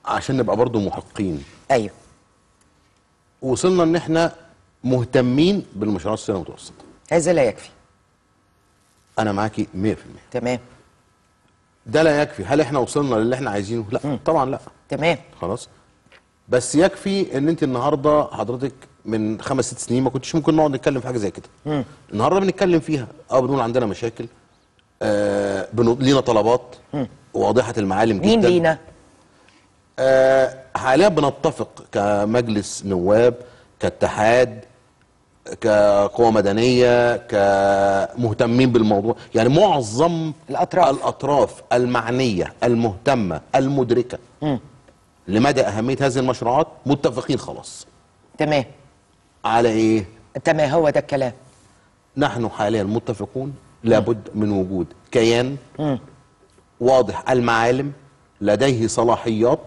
عشان نبقى برضو محقين ايوه وصلنا ان احنا مهتمين بالمشروعات الصغيره والمتوسطه هذا لا يكفي انا معاكي 100% تمام ده لا يكفي هل احنا وصلنا للي احنا عايزينه لا طبعا لا تمام خلاص بس يكفي ان انت النهارده حضرتك من خمس ست سنين ما كنتش ممكن نقعد نتكلم في حاجه زي كده النهارده بنتكلم فيها اه بنقول عندنا مشاكل آه بنو... لينا طلبات واضحه المعالم جدا مين لينا آه حاليا بنتفق كمجلس نواب كاتحاد كقوى مدنيه كمهتمين بالموضوع يعني معظم الأطراف. الاطراف المعنيه المهتمه المدركه لمدى اهميه هذه المشروعات متفقين خلاص تمام على ايه تمام هو ده الكلام نحن حاليا متفقون لابد من وجود كيان واضح المعالم لديه صلاحيات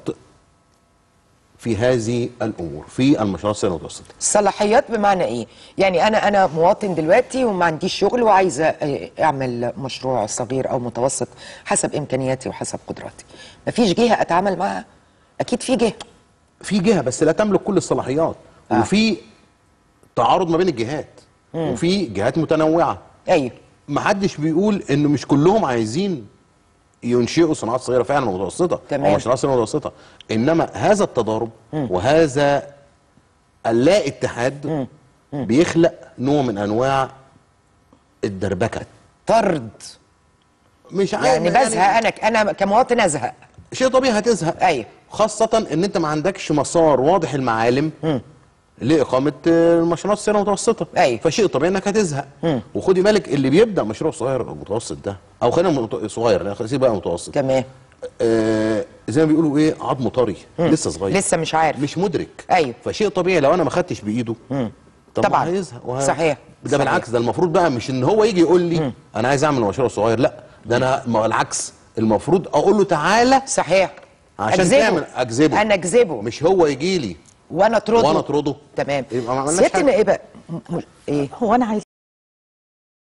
في هذه الامور في المشروعات الصغيره والمتوسطه الصلاحيات بمعنى ايه يعني انا انا مواطن دلوقتي وما عنديش شغل وعايزه آه، اعمل مشروع صغير او متوسط حسب امكانياتي وحسب قدراتي مفيش جهه اتعامل معاها اكيد في جهه في جهه بس لا تملك كل الصلاحيات آه. وفي تعارض ما بين الجهات وفي جهات متنوعه ايوه ما حدش بيقول ان مش كلهم عايزين ينشئوا صناعات صغيره فعلا ومتوسطه تمام. او مشروعات صغيره ومتوسطه انما هذا التضارب وهذا اللا اتحاد بيخلق نوع من انواع الدربكه طرد مش عارف يعني بزهق انا انا كمواطن ازهق شيء طبيعي هتزهق ايوه خاصة ان انت ما عندكش مسار واضح المعالم لإقامة آه، المشروعات الصغيرة والمتوسطة أيوة. فشيء طبيعي انك هتزهق وخدي بالك اللي بيبدأ مشروع صغير او متوسط ده او خلينا مت- صغير لا خلينا بقى متوسط تمام آه زي ما بيقولوا ايه عظمه طري لسه صغير لسه مش عارف مش مدرك أيوة. فشيء طبيعي لو انا ما خدتش بايده طب طبعاً. ما هيزهق وه... صحيح. ده صحيح. بالعكس ده المفروض بقى مش ان هو يجي يقول لي انا عايز اعمل مشروع صغير لا ده انا ما هو العكس المفروض اقول له تعالى صحيح عشان أجذبه. تعمل اجذبه انا اجذبه مش هو يجي لي وانا اطرده وانا اطرده تمام يبقى ما عملناش سياده حاجة. النائبه م- م- ايه هو انا عايز